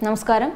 നമസ്കാരം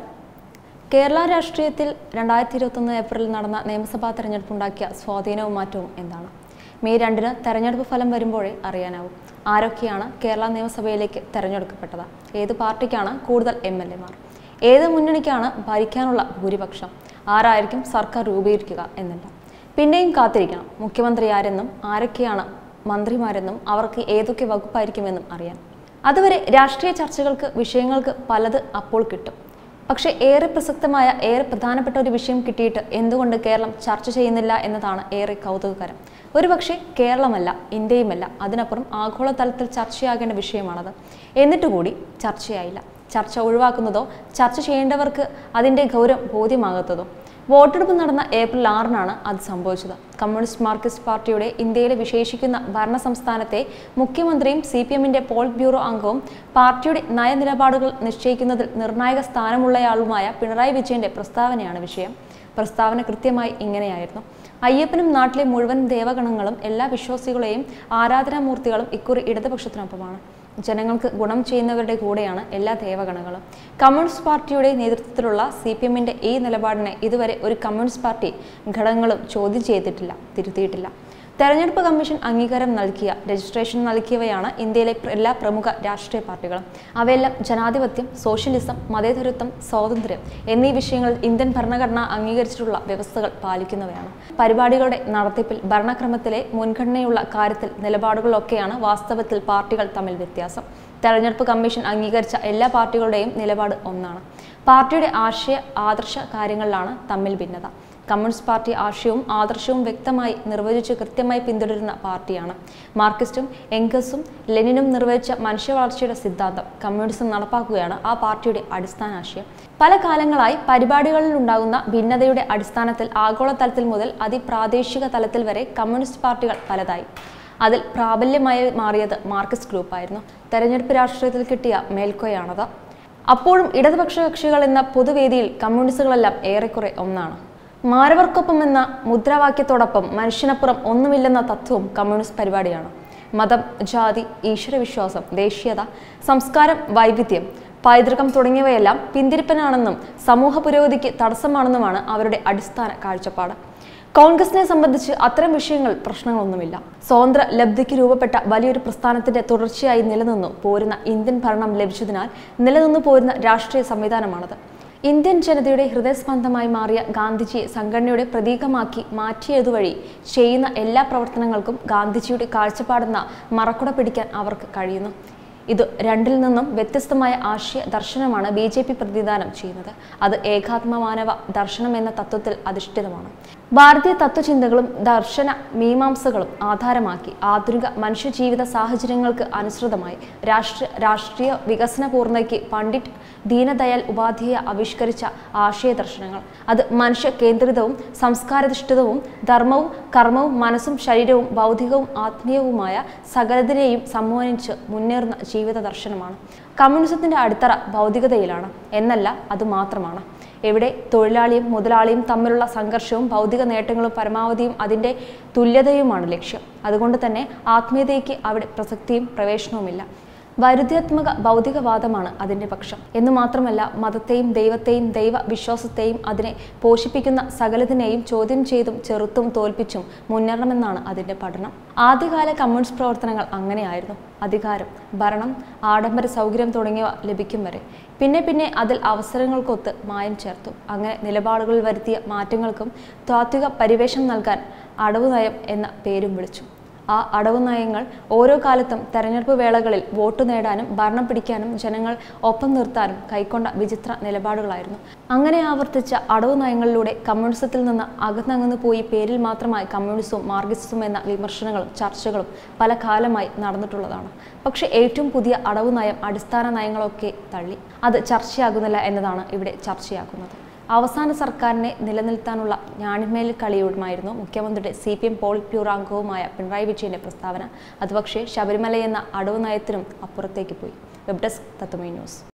കേരള രാഷ്ട്രീയത്തിൽ രണ്ടായിരത്തി ഇരുപത്തൊന്ന് ഏപ്രിലിൽ നടന്ന നിയമസഭാ തെരഞ്ഞെടുപ്പുണ്ടാക്കിയ സ്വാധീനവും മാറ്റവും എന്താണ് മെയ് രണ്ടിന് തെരഞ്ഞെടുപ്പ് ഫലം വരുമ്പോഴേ അറിയാനാവും ആരൊക്കെയാണ് കേരള നിയമസഭയിലേക്ക് തെരഞ്ഞെടുക്കപ്പെട്ടത് ഏത് പാർട്ടിക്കാണ് കൂടുതൽ എം എൽ എമാർ ഏത് മുന്നണിക്കാണ് ഭരിക്കാനുള്ള ഭൂരിപക്ഷം ആരായിരിക്കും സർക്കാർ രൂപീകരിക്കുക എന്നല്ല പിന്നെയും കാത്തിരിക്കണം മുഖ്യമന്ത്രി ആരെന്നും ആരൊക്കെയാണ് മന്ത്രിമാരെന്നും അവർക്ക് ഏതൊക്കെ വകുപ്പായിരിക്കുമെന്നും അറിയാൻ അതുവരെ രാഷ്ട്രീയ ചർച്ചകൾക്ക് വിഷയങ്ങൾക്ക് പലത് അപ്പോൾ കിട്ടും പക്ഷേ ഏറെ പ്രസക്തമായ ഏറെ പ്രധാനപ്പെട്ട ഒരു വിഷയം കിട്ടിയിട്ട് എന്തുകൊണ്ട് കേരളം ചർച്ച ചെയ്യുന്നില്ല എന്നതാണ് ഏറെ കൗതുകകരം ഒരുപക്ഷെ കേരളമല്ല ഇന്ത്യയുമല്ല അതിനപ്പുറം ആഗോളതലത്തിൽ ചർച്ചയാകേണ്ട വിഷയമാണത് എന്നിട്ട് കൂടി ചർച്ചയായില്ല ചർച്ച ഒഴിവാക്കുന്നതോ ചർച്ച ചെയ്യേണ്ടവർക്ക് അതിൻ്റെ ഗൗരവം ബോധ്യമാകാത്തതോ വോട്ടെടുപ്പ് നടന്ന ഏപ്രിൽ ആറിനാണ് അത് സംഭവിച്ചത് കമ്മ്യൂണിസ്റ്റ് മാർക്സിസ്റ്റ് പാർട്ടിയുടെ ഇന്ത്യയിലെ വിശേഷിക്കുന്ന ഭരണ സംസ്ഥാനത്തെ മുഖ്യമന്ത്രിയും സി പി എമ്മിന്റെ പോളിറ്റ് ബ്യൂറോ അംഗവും പാർട്ടിയുടെ നയനിലപാടുകൾ നിശ്ചയിക്കുന്നതിൽ നിർണായക സ്ഥാനമുള്ളയാളുമായ പിണറായി വിജയന്റെ പ്രസ്താവനയാണ് വിഷയം പ്രസ്താവന കൃത്യമായി ഇങ്ങനെയായിരുന്നു അയ്യപ്പനും നാട്ടിലെ മുഴുവൻ ദേവഗണങ്ങളും എല്ലാ വിശ്വാസികളെയും ആരാധനാമൂർത്തികളും ഇക്കുറി ഇടതുപക്ഷത്തിനൊപ്പമാണ് ജനങ്ങൾക്ക് ഗുണം ചെയ്യുന്നവരുടെ കൂടെയാണ് എല്ലാ ദേവഗണങ്ങളും കമ്മ്യൂണിസ്റ്റ് പാർട്ടിയുടെ നേതൃത്വത്തിലുള്ള സി പി എമ്മിന്റെ ഈ നിലപാടിനെ ഇതുവരെ ഒരു കമ്മ്യൂണിസ്റ്റ് പാർട്ടി ഘടകങ്ങളും ചോദ്യം ചെയ്തിട്ടില്ല തിരുത്തിയിട്ടില്ല തെരഞ്ഞെടുപ്പ് കമ്മീഷൻ അംഗീകാരം നൽകിയ രജിസ്ട്രേഷൻ നൽകിയവയാണ് ഇന്ത്യയിലെ പ്ര- എല്ലാ പ്രമുഖ രാഷ്ട്രീയ പാർട്ടികളും അവയെല്ലാം ജനാധിപത്യം സോഷ്യലിസം മതേതരത്വം സ്വാതന്ത്ര്യം എന്നീ വിഷയങ്ങളിൽ ഇന്ത്യൻ ഭരണഘടന അംഗീകരിച്ചിട്ടുള്ള വ്യവസ്ഥകൾ പാലിക്കുന്നവയാണ് പരിപാടികളുടെ നടത്തിപ്പിൽ ഭരണക്രമത്തിലെ മുൻഗണനയുള്ള കാര്യത്തിൽ നിലപാടുകളിലൊക്കെയാണ് വാസ്തവത്തിൽ പാർട്ടികൾ തമ്മിൽ വ്യത്യാസം തെരഞ്ഞെടുപ്പ് കമ്മീഷൻ അംഗീകരിച്ച എല്ലാ പാർട്ടികളുടെയും നിലപാട് ഒന്നാണ് പാർട്ടിയുടെ ആശയ ആദർശ കാര്യങ്ങളിലാണ് തമ്മിൽ ഭിന്നത കമ്മ്യൂണിസ്റ്റ് പാർട്ടി ആശയവും ആദർശവും വ്യക്തമായി നിർവചിച്ച് കൃത്യമായി പിന്തുടരുന്ന പാർട്ടിയാണ് മാർക്സിസ്റ്റും എംഗസും ലെനിനും നിർവചിച്ച മനുഷ്യവളർച്ചയുടെ സിദ്ധാന്തം കമ്മ്യൂണിസം നടപ്പാക്കുകയാണ് ആ പാർട്ടിയുടെ അടിസ്ഥാന ആശയം പല കാലങ്ങളായി പരിപാടികളിൽ ഉണ്ടാകുന്ന ഭിന്നതയുടെ അടിസ്ഥാനത്തിൽ ആഗോളതലത്തിൽ മുതൽ അതിപ്രാദേശിക തലത്തിൽ വരെ കമ്മ്യൂണിസ്റ്റ് പാർട്ടികൾ പലതായി അതിൽ പ്രാബല്യമായി മാറിയത് മാർക്സിസ്റ്റ് ഗ്രൂപ്പായിരുന്നു തെരഞ്ഞെടുപ്പ് രാഷ്ട്രീയത്തിൽ കിട്ടിയ മേൽക്കോയാണത് അപ്പോഴും ഇടതുപക്ഷ കക്ഷികൾ എന്ന പൊതുവേദിയിൽ കമ്മ്യൂണിസ്റ്റുകളെല്ലാം ഏറെക്കുറെ ഒന്നാണ് മാരവർക്കൊപ്പം എന്ന മുദ്രാവാക്യത്തോടൊപ്പം മനുഷ്യനപ്പുറം ഒന്നുമില്ലെന്ന തത്വവും കമ്മ്യൂണിസ്റ്റ് പരിപാടിയാണ് മതം ജാതി ഈശ്വരവിശ്വാസം ദേശീയത സംസ്കാരം വൈവിധ്യം പൈതൃകം തുടങ്ങിയവയെല്ലാം പിന്തിരിപ്പനാണെന്നും സമൂഹ പുരോഗതിക്ക് തടസ്സമാണെന്നുമാണ് അവരുടെ അടിസ്ഥാന കാഴ്ചപ്പാട് കോൺഗ്രസിനെ സംബന്ധിച്ച് അത്തരം വിഷയങ്ങൾ പ്രശ്നങ്ങളൊന്നുമില്ല സ്വതന്ത്ര ലബ്ധിക്ക് രൂപപ്പെട്ട വലിയൊരു പ്രസ്ഥാനത്തിന്റെ തുടർച്ചയായി നിലനിന്നു പോരുന്ന ഇന്ത്യൻ ഭരണം ലഭിച്ചതിനാൽ നിലനിന്നു പോരുന്ന രാഷ്ട്രീയ സംവിധാനമാണത് ഇന്ത്യൻ ജനതയുടെ ഹൃദയസ്പന്ദമായി മാറിയ ഗാന്ധിജിയെ സംഘടനയുടെ പ്രതീകമാക്കി മാറ്റിയതുവഴി ചെയ്യുന്ന എല്ലാ പ്രവർത്തനങ്ങൾക്കും ഗാന്ധിജിയുടെ കാഴ്ചപ്പാടെന്ന മറക്കുട പിടിക്കാൻ അവർക്ക് കഴിയുന്നു ഇത് രണ്ടിൽ നിന്നും വ്യത്യസ്തമായ ആശയ ദർശനമാണ് ബി ജെ പി പ്രതിദാനം ചെയ്യുന്നത് അത് ഏകാത്മമാനവ ദർശനം എന്ന തത്വത്തിൽ അധിഷ്ഠിതമാണ് ഭാരതീയ തത്വചിന്തകളും ദർശന മീമാംസകളും ആധാരമാക്കി ആധുനിക മനുഷ്യജീവിത സാഹചര്യങ്ങൾക്ക് അനുസൃതമായി രാഷ്ട്ര രാഷ്ട്രീയ വികസന പൂർണ്ണതയ്ക്ക് പണ്ഡിറ്റ് ദീനദയാൽ ഉപാധ്യായ ആവിഷ്കരിച്ച ആശയ ദർശനങ്ങൾ അത് മനുഷ്യ കേന്ദ്രിതവും സംസ്കാരാധിഷ്ഠിതവും ധർമ്മവും കർമ്മവും മനസ്സും ശരീരവും ബൗദ്ധികവും ആത്മീയവുമായ സകലതിനെയും സമ്മോഹിച്ച് മുന്നേറുന്ന ജീവിത ദർശനമാണ് കമ്മ്യൂണിസത്തിന്റെ അടിത്തറ ഭൗതികതയിലാണ് എന്നല്ല അത് മാത്രമാണ് എവിടെ തൊഴിലാളിയും മുതലാളിയും തമ്മിലുള്ള സംഘർഷവും ഭൗതിക നേട്ടങ്ങളും പരമാവധിയും അതിൻ്റെ തുല്യതയുമാണ് ലക്ഷ്യം അതുകൊണ്ട് തന്നെ ആത്മീയതയ്ക്ക് അവിടെ പ്രസക്തിയും പ്രവേശനവുമില്ല വൈരുദ്ധ്യാത്മക ഭൗതികവാദമാണ് അതിൻ്റെ പക്ഷം എന്നു മാത്രമല്ല മതത്തെയും ദൈവത്തെയും ദൈവ വിശ്വാസത്തെയും അതിനെ പോഷിപ്പിക്കുന്ന സകലതിനെയും ചോദ്യം ചെയ്തും ചെറുത്തും തോൽപ്പിച്ചും മുന്നേറണമെന്നാണ് അതിൻ്റെ പഠനം ആദ്യകാല കമ്മ്യൂണിസ്റ്റ് പ്രവർത്തനങ്ങൾ അങ്ങനെയായിരുന്നു അധികാരം ഭരണം ആഡംബര സൗകര്യം തുടങ്ങിയവ ലഭിക്കും വരെ പിന്നെ പിന്നെ അതിൽ അവസരങ്ങൾക്കൊത്ത് മായം ചേർത്തു അങ്ങനെ നിലപാടുകളിൽ വരുത്തിയ മാറ്റങ്ങൾക്കും താത്വിക പരിവേഷം നൽകാൻ അടവ് നയം എന്ന പേരും വിളിച്ചു ആ അടവ് നയങ്ങൾ ഓരോ കാലത്തും തെരഞ്ഞെടുപ്പ് വേളകളിൽ വോട്ട് നേടാനും ഭരണം പിടിക്കാനും ജനങ്ങൾ ഒപ്പം നിർത്താനും കൈക്കൊണ്ട വിചിത്ര നിലപാടുകളായിരുന്നു അങ്ങനെ ആവർത്തിച്ച അടവ് നയങ്ങളിലൂടെ കമ്മ്യൂണിസത്തിൽ നിന്ന് അകന്നകന്നു പോയി പേരിൽ മാത്രമായി കമ്മ്യൂണിസവും മാർക്സിസവും എന്ന വിമർശനങ്ങളും ചർച്ചകളും പല കാലമായി നടന്നിട്ടുള്ളതാണ് പക്ഷേ ഏറ്റവും പുതിയ അടവ് നയം അടിസ്ഥാന നയങ്ങളൊക്കെ തള്ളി അത് ചർച്ചയാകുന്നില്ല എന്നതാണ് ഇവിടെ ചർച്ചയാക്കുന്നത് അവസാന സർക്കാരിനെ നിലനിർത്താനുള്ള ഞാണിമേൽ കളിയുമായിരുന്നു മുഖ്യമന്ത്രിയുടെ C P M polit bureau അംഗവുമായ പിണറായി വിജയന്റെ പ്രസ്താവന അത് പക്ഷേ ശബരിമല എന്ന അടവ് നയത്തിനും അപ്പുറത്തേക്ക് പോയി വെബ് ഡെസ്ക് തത്വമേ ന്യൂസ്